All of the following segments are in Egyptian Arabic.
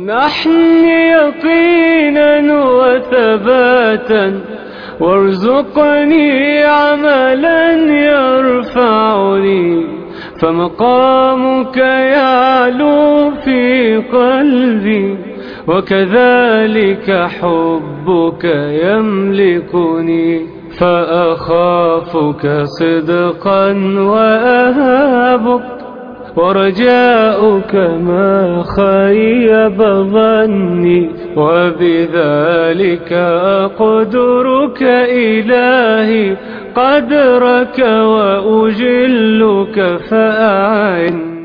وامنحني يقينا وثباتا وارزقني عملا يرفعني فمقامك يعلو في قلبي وكذلك حبك يملكني فأخافك صدقا وأهابك ورجاؤك ما خيب ظني وبذلك أقدرك إلهي قدرك وأجلك فأعني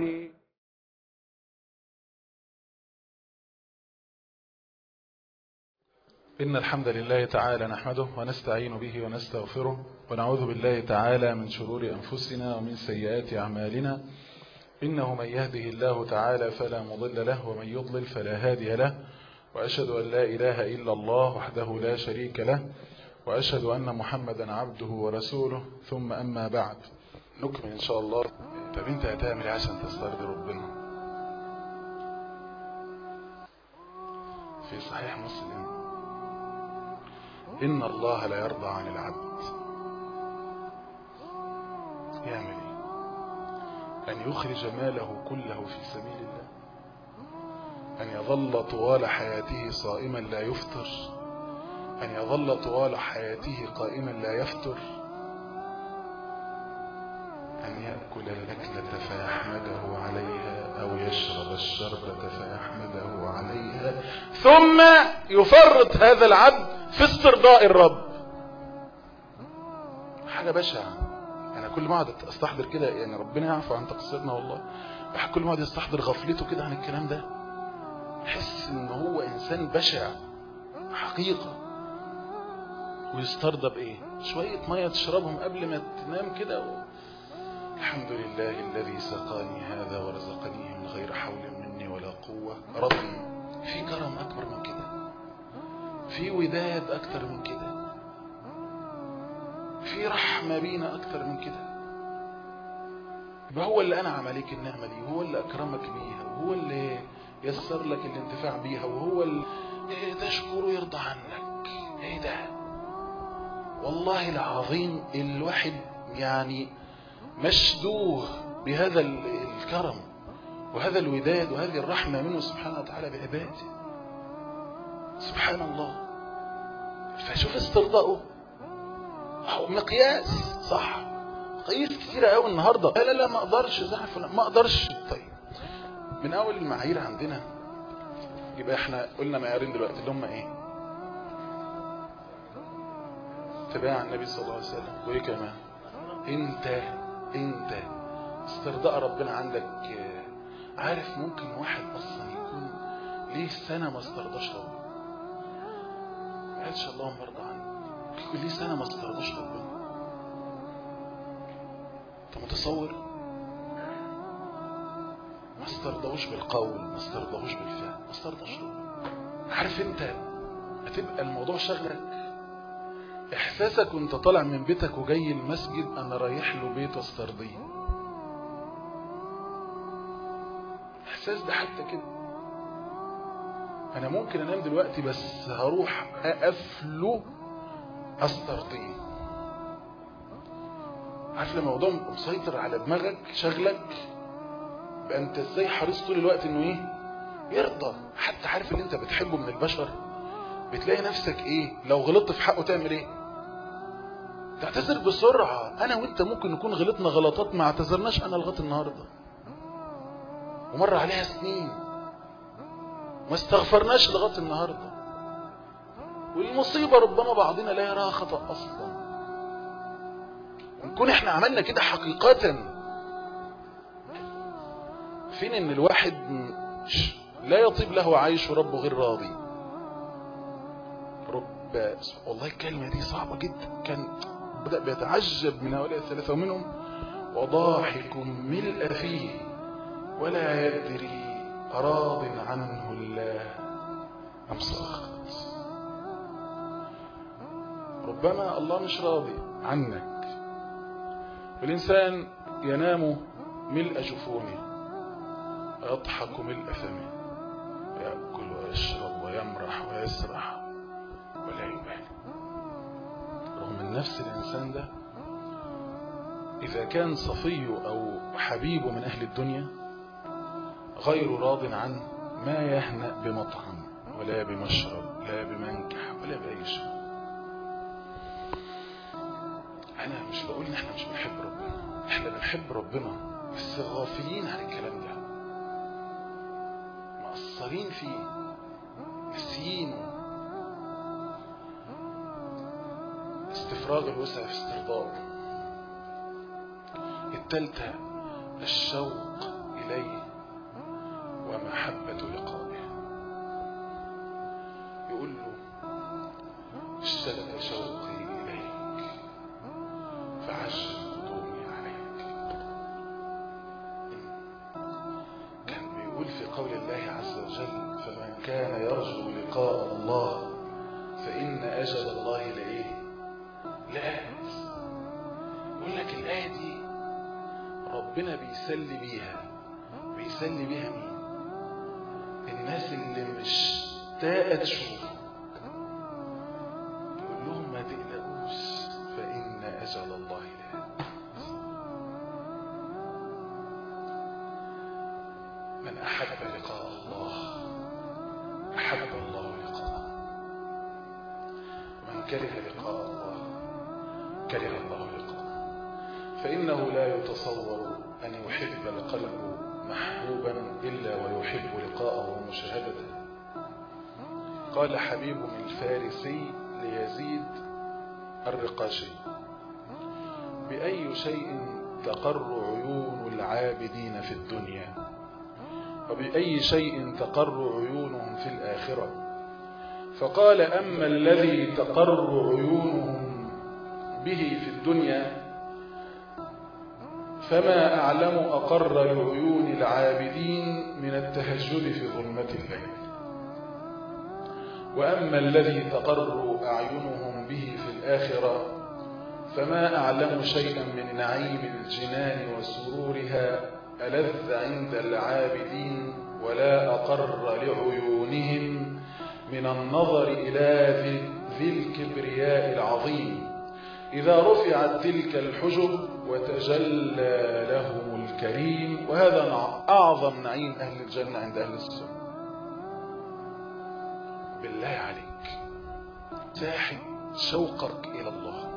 إن الحمد لله تعالى نحمده ونستعين به ونستغفره ونعوذ بالله تعالى من شرور أنفسنا ومن سيئات أعمالنا إنه من يهده الله تعالى فلا مضل له ومن يضلل فلا هادي له وأشهد أن لا إله إلا الله وحده لا شريك له وأشهد أن محمدا عبده ورسوله ثم أما بعد نكمل إن شاء الله طب أنت هتعمل إيه عشان تسترضي ربنا في صحيح مسلم إن الله لا يرضى عن العبد يعمل إيه أن يخرج ماله كله في سبيل الله أن يظل طوال حياته صائما لا يفطر أن يظل طوال حياته قائما لا يفتر أن يأكل الأكلة فيحمده عليها أو يشرب الشربة فيحمده عليها ثم يفرط هذا العبد في استرضاء الرب حاجة بشعة أنا كل ما أقعد أستحضر كده يعني ربنا يعفو عن تقصيرنا والله الواحد كل ما أقعد يستحضر غفلته كده عن الكلام ده يحس إن هو إنسان بشع حقيقة ويسترضى بإيه شوية مية تشربهم قبل ما تنام كده و... الحمد لله الذي سقاني هذا ورزقنيه من غير حول مني ولا قوة رضي في كرم أكبر من كده في وداد أكتر من كده في رحمة بينا أكتر من كده يبقى هو اللي أنعم عليك النعمة دي وهو اللي أكرمك بيها وهو اللي يسر لك الانتفاع بيها وهو اللي تشكره يرضى عنك ايه ده والله العظيم الواحد يعني مشدوه بهذا الكرم وهذا الوداد وهذه الرحمة منه سبحانه وتعالى بعباده سبحان الله فشوف استرضاؤه هو مقياس صح مقاييس كتيرة قوي النهاردة لا لا لا ما اقدرش زعف ما اقدرش طيب من اول المعايير عندنا يبقى احنا قلنا معيارين دلوقتي اللي هم ايه اتباع النبي صلى الله عليه وسلم وايه كمان انت انت استرضاء ربنا عندك عارف ممكن واحد اصلا يكون ليه سنة ما استرضاش ربنا ما قالش اللهم ارضى عني يكون ليه سنة ما استرضاش ربنا انت متصور ما استرضاوش بالقول ما استرضاوش بالفعل ما استرضاش ربنا عارف انت هتبقى الموضوع شغلك احساسك وانت طالع من بيتك وجاي المسجد انا رايح له بيت استرضيه احساس ده حتى كده انا ممكن انام دلوقتي بس هروح اقف له استرضيه عارف لما الموضوع مسيطر على دماغك شغلك يبقى انت ازاي حريص طول الوقت انه ايه يرضى حتى عارف اللي انت بتحبه من البشر بتلاقي نفسك ايه لو غلطت في حقه تعمل ايه تعتذر بسرعة انا وانت ممكن نكون غلطنا غلطات ما اعتذرناش انا لغايه النهاردة ومر عليها سنين ما استغفرناش لغايه النهاردة والمصيبة ربما بعضنا لا يراها خطأ اصلا نكون احنا عملنا كده حقيقة فين ان الواحد لا يطيب له عيش وربه غير راضي رب والله الكلمة دي صعبة جدا كان بدأ بيتعجب من هؤلاء الثلاثة ومنهم وضاحك ملء فيه ولا يدري راض عنه الله أم ساخط ربما الله مش راضي عنك والإنسان ينام ملء جفونه ويضحك ملء فمه ويأكل نفس الإنسان ده إذا كان صفيه أو حبيبه من أهل الدنيا غير راض عن ما يهنأ بمطعم ولا بمشرب لا بمنكح ولا بأي شيء أنا مش بقول إن إحنا مش بنحب ربنا إحنا بنحب ربنا بس غافلين عن الكلام ده مقصرين فيه ناسيينه استفراغ الوسع في استرضائه التالتة الشوق إليه ومحبة لقائه يقول له اشتد شوقي إليك فعجل قدومي عليك كان بيقول في قول الله عز وجل فمن كان يرجو لقاء الله فإن أجل الله لإيه لآت يقول لك الآية دي ربنا بيسلي بيها بيسلي بيها مين الناس اللي مشتاقة تشوفه يقول لهم ما تقلقوش فإن أجل الله لآت من أحب لقاء الله أحب الله لقاءه ومن كره لقاء الله كره الله لقاءه فإنه لا يتصور أن يحب القلب محبوبا إلا ويحب لقاءه ومشاهدته قال حبيب من الفارسي ليزيد الرقاشي بأي شيء تقر عيون العابدين في الدنيا وبأي شيء تقر عيونهم في الآخرة فقال أما الذي تقر عيونهم به في الدنيا فما أعلم أقر لعيون العابدين من التهجد في ظلمة الليل وأما الذي تقر أعينهم به في الآخرة فما أعلم شيئا من نعيم الجنان وسرورها ألذ عند العابدين ولا أقر لعيونهم من النظر إلى ذي الكبرياء العظيم إذا رفعت تلك الحجب وتجلى لهم الكريم وهذا أعظم نعيم أهل الجنة عند أهل السنة بالله عليك تاحد شوقك إلى الله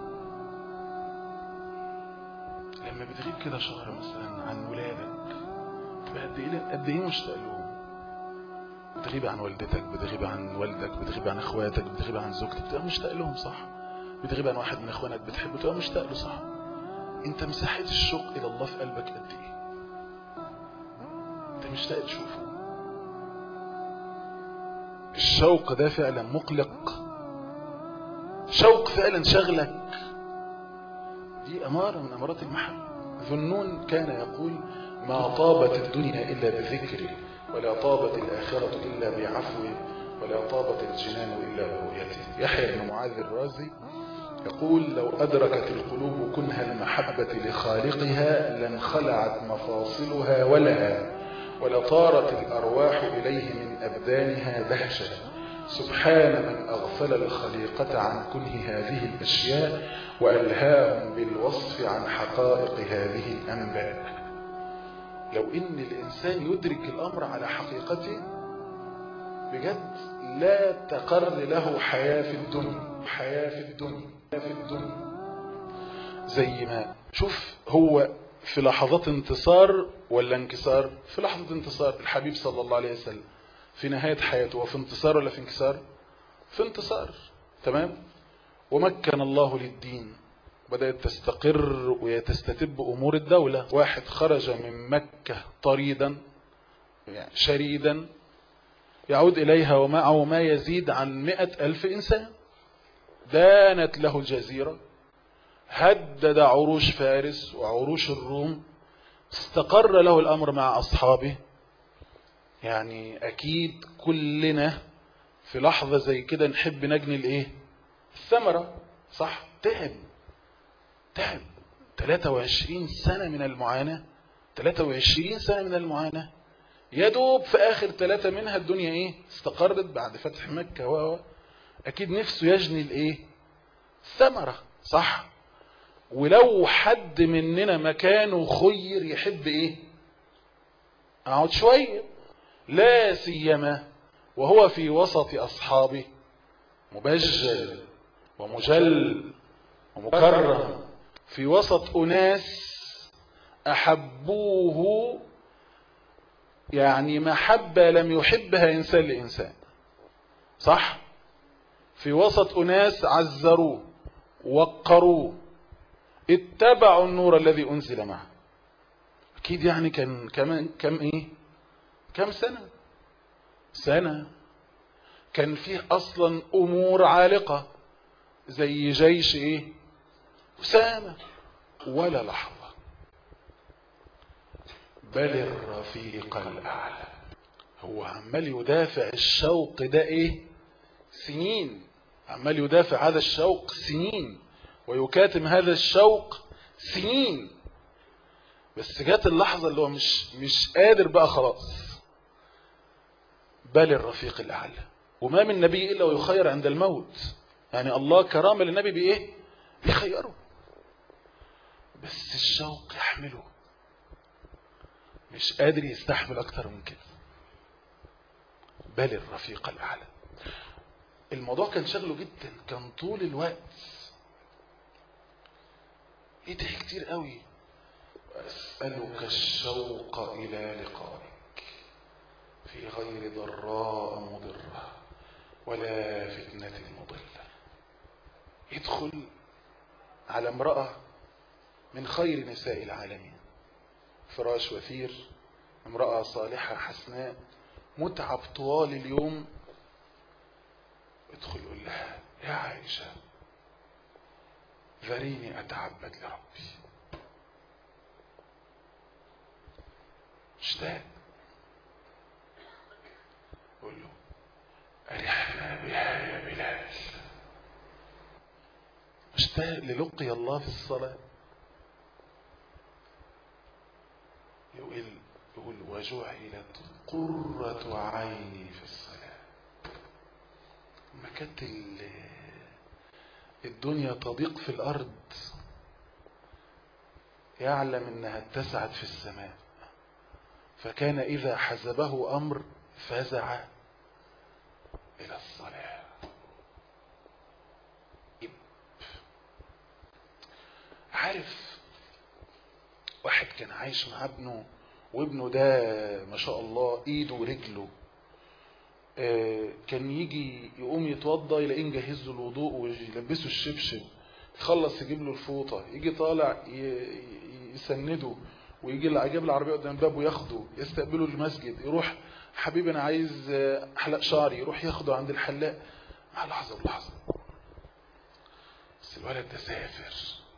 لما بتغيب كده شهر مثلا عن ولادك تبقى قد ايه قد ايه مشتاق لهم بتغيب عن والدتك بتغيب عن والدك بتغيب عن اخواتك بتغيب عن زوجتك بتبقى مشتاق لهم صح بتغيب عن واحد من اخوانك بتحبه تبقى مشتاق له صح انت مساحه الشوق الى الله في قلبك قد ايه انت مشتاق تشوفه الشوق ده فعلا مقلق شوق فعلا شغلك دي أمارة من أمارات المحبة ذنون كان يقول ما طابت الدنيا إلا بذكره ولا طابت الآخرة إلا بعفوه ولا طابت الجنان إلا برؤيته يحيى بن معاذ الرازي يقول لو أدركت القلوب كنها المحبة لخالقها لانخلعت مفاصلها ولها ولطارت الأرواح إليه من أبدانها دهشة سبحان من أغفل الخليقة عن كنه هذه الأشياء وألهاهم بالوصف عن حقائق هذه الأنباء لو إن الإنسان يدرك الأمر على حقيقته بجد لا تقر له حياة في الدنيا حياة في الدنيا في الدنيا زي ما شوف هو في لحظات انتصار ولا انكسار في لحظة انتصار الحبيب صلى الله عليه وسلم في نهاية حياته وفي انتصار ولا في انكسار في انتصار تمام ومكن الله للدين بدأت تستقر وتستتب أمور الدولة واحد خرج من مكة طريدا يعني شريدا يعود إليها ومعه ما يزيد عن مئة ألف إنسان دانت له الجزيرة هدد عروش فارس وعروش الروم استقر له الأمر مع أصحابه يعني أكيد كلنا في لحظة زي كده نحب نجني الإيه الثمرة صح تعب تعب 23 سنة من المعاناة 23 سنة من المعاناة يدوب في آخر ثلاثة منها الدنيا إيه استقرت بعد فتح مكة و أكيد نفسه يجني الإيه ثمرة صح ولو حد مننا مكانه خير يحب ايه اقعد شوية لا سيما وهو في وسط اصحابه مبجل ومجل ومكرم في وسط اناس احبوه يعني محبة لم يحبها انسان لانسان صح في وسط اناس عزروه وقروه اتبعوا النور الذي انزل معه اكيد يعني كان كمان كم ايه كم سنة سنة كان فيه اصلا امور عالقة زي جيش ايه اسامة ولا لحظة بل الرفيق الاعلى هو عمال يدافع الشوق ده ايه سنين عمال يدافع هذا الشوق سنين ويكاتم هذا الشوق سنين بس جات اللحظة اللي هو مش مش قادر بقى خلاص بل الرفيق الأعلى وما من نبي إلا ويخير عند الموت يعني الله كرامة للنبي بإيه يخيره بس الشوق يحمله مش قادر يستحمل أكتر من كده بل الرفيق الأعلى الموضوع كان شغله جدا كان طول الوقت ايه ده كتير قوي أسألك الشوق إلى لقائك في غير ضراء مضرة ولا فتنة مضلة يدخل على امرأة من خير نساء العالمين فراش وثير امرأة صالحة حسناء متعب طوال اليوم ادخل يقول لها يا عائشة ذريني أتعبد لربي مشتاق قول له أرحنا بها يا بلال مشتاق للقي الله في الصلاة يقول يقول وجعلت قرة عيني في الصلاة ما كانت الدنيا تضيق في الأرض يعلم أنها اتسعت في السماء فكان إذا حزبه أمر فزع إلى الصلاة عارف واحد كان عايش مع ابنه وابنه ده ما شاء الله ايده ورجله كان يجي يقوم يتوضى يلاقيه مجهز له الوضوء ويلبسه الشبشب يخلص يجيب له الفوطه يجي طالع يسنده ويجي اللي جايب العربيه قدام الباب وياخده يستقبله المسجد يروح حبيبي انا عايز احلق شعري يروح ياخده عند الحلاق مع لحظه ولحظه بس الولد ده سافر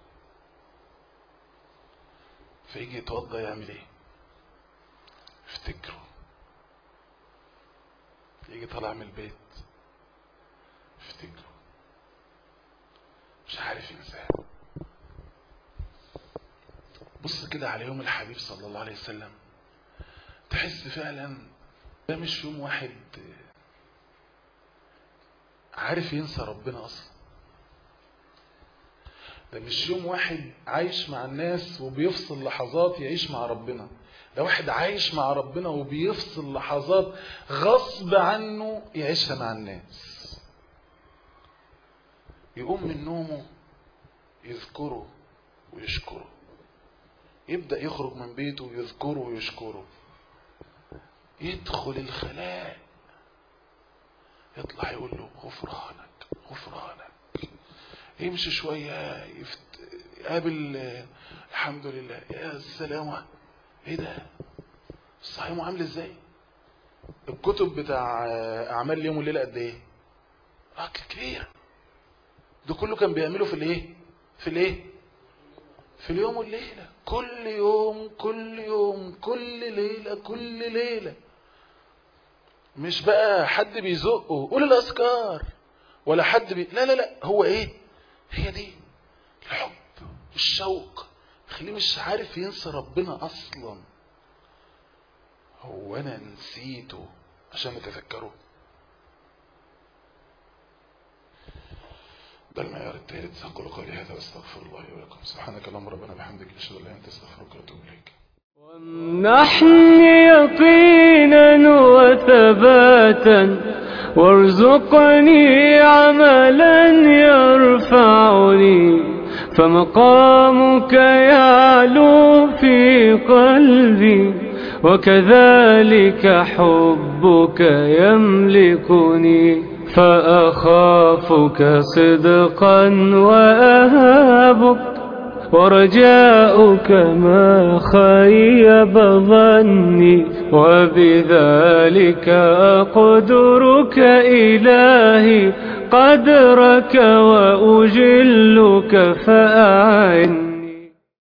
فيجي يتوضى يعمل ايه افتكره يجي طالع من البيت افتكره مش عارف ينساه بص كده على يوم الحبيب صلى الله عليه وسلم تحس فعلا ده مش يوم واحد عارف ينسى ربنا اصلا ده مش يوم واحد عايش مع الناس وبيفصل لحظات يعيش مع ربنا ده واحد عايش مع ربنا وبيفصل لحظات غصب عنه يعيشها مع الناس يقوم من نومه يذكره ويشكره يبدأ يخرج من بيته ويذكره ويشكره يدخل الخلاء يطلع يقول له غفرانك غفرانك يمشي شوية يفت... يقابل الحمد لله يا سلام ايه ده الصحيح عامل ازاي الكتب بتاع اعمال اليوم والليله قد ايه راجل كبير ده كله كان بيعمله في الايه في الايه في اليوم والليله كل يوم كل يوم كل ليله كل ليله مش بقى حد بيزقه قول الاذكار ولا حد بي... لا لا لا هو ايه هي دي الحب الشوق خليه مش عارف ينسى ربنا اصلا هو انا نسيته عشان اتذكره ده المعيار الثالث أقول قولي هذا واستغفر الله لي ولكم سبحانك اللهم ربنا بحمدك أشهد أن لا إله إلا أنت أستغفرك وأتوب إليك وامنحني يقينا وثباتا وارزقني عملا يرفعني فمقامك يعلو في قلبي وكذلك حبك يملكني فأخافك صدقا وأهابك ورجاؤك ما خيب ظني وبذلك أقدرك إلهي قدرك وأجلك فأعني